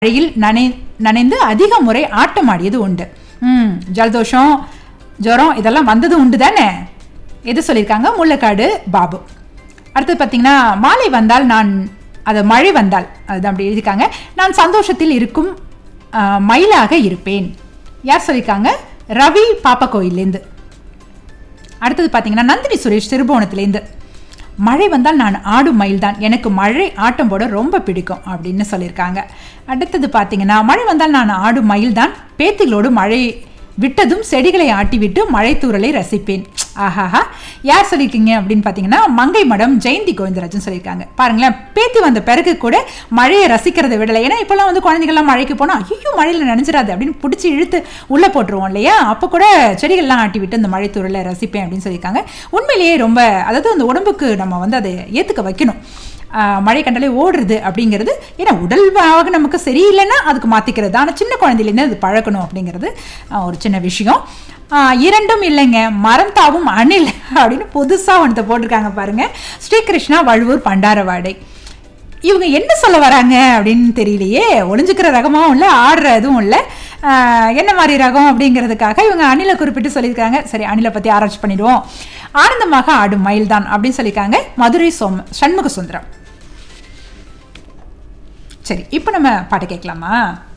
மழையில் நனை நனைந்து அதிக முறை ஆட்டமாடியது உண்டு ம் ஜலதோஷம் ஜுரம் இதெல்லாம் வந்தது உண்டு தானே எது சொல்லியிருக்காங்க முள்ளக்காடு பாபு அடுத்தது பார்த்தீங்கன்னா மாலை வந்தால் நான் அது மழை வந்தால் அதுதான் அப்படி எழுதியிருக்காங்க நான் சந்தோஷத்தில் இருக்கும் ஆ, மயிலாக இருப்பேன் யார் சொல்லியிருக்காங்க ரவி பாப்பா கோயிலேருந்து அடுத்தது பார்த்தீங்கன்னா நந்தினி சுரேஷ் திருபுவனத்துலேருந்து மழை வந்தால் நான் ஆடும் மயில் தான் எனக்கு மழை ஆட்டம் போட ரொம்ப பிடிக்கும் அப்படின்னு சொல்லியிருக்காங்க அடுத்தது பார்த்தீங்கன்னா மழை வந்தால் நான் ஆடும் மயில் தான் பேத்திகளோடு மழை விட்டதும் செடிகளை ஆட்டிவிட்டு மழை தூறலை ரசிப்பேன் ஆஹாஹா யார் சொல்லியிருக்கீங்க அப்படின்னு பார்த்தீங்கன்னா மங்கை மடம் ஜெயந்தி கோவிந்தராஜன் சொல்லியிருக்காங்க பாருங்களேன் பேத்தி வந்த பிறகு கூட மழையை ரசிக்கிறதை விடலை ஏன்னா இப்போல்லாம் வந்து குழந்தைகள்லாம் மழைக்கு போனால் ஐயோ மழையில் நினைச்சிடாது அப்படின்னு பிடிச்சி இழுத்து உள்ளே போட்டுருவோம் இல்லையா அப்போ கூட செடிகள்லாம் ஆட்டி விட்டு இந்த மழை தூறலை ரசிப்பேன் அப்படின்னு சொல்லியிருக்காங்க உண்மையிலேயே ரொம்ப அதாவது அந்த உடம்புக்கு நம்ம வந்து அதை ஏற்றுக்க வைக்கணும் ஆஹ் மழை கண்டாலே ஓடுறது அப்படிங்கிறது ஏன்னா உடல்வாக நமக்கு சரியில்லைன்னா அதுக்கு மாற்றிக்கிறது ஆனால் சின்ன குழந்தையிலேருந்து அது பழக்கணும் அப்படிங்கிறது ஆஹ் ஒரு சின்ன விஷயம் ஆஹ் இரண்டும் இல்லைங்க மரம் தாவும் அணில் அப்படின்னு புதுசாக ஒன்றத்தை போட்டிருக்காங்க பாருங்க ஸ்ரீகிருஷ்ணா வழுவூர் பண்டாரவாடை இவங்க என்ன சொல்ல வராங்க அப்படின்னு தெரியலையே ஒளிஞ்சுக்கிற ரகமாவும் இல்லை ஆடுற இதுவும் இல்லை ஆஹ் என்ன மாதிரி ரகம் அப்படிங்கிறதுக்காக இவங்க அணிலை குறிப்பிட்டு சொல்லியிருக்காங்க சரி அணிலை பற்றி ஆராய்ச்சி பண்ணிடுவோம் ஆனந்தமாக ஆடும் மயில் தான் அப்படின்னு சொல்லியிருக்காங்க மதுரை சோம சண்முக சுந்தரம் சரி இப்போ நம்ம பாட்டு கேட்கலாமா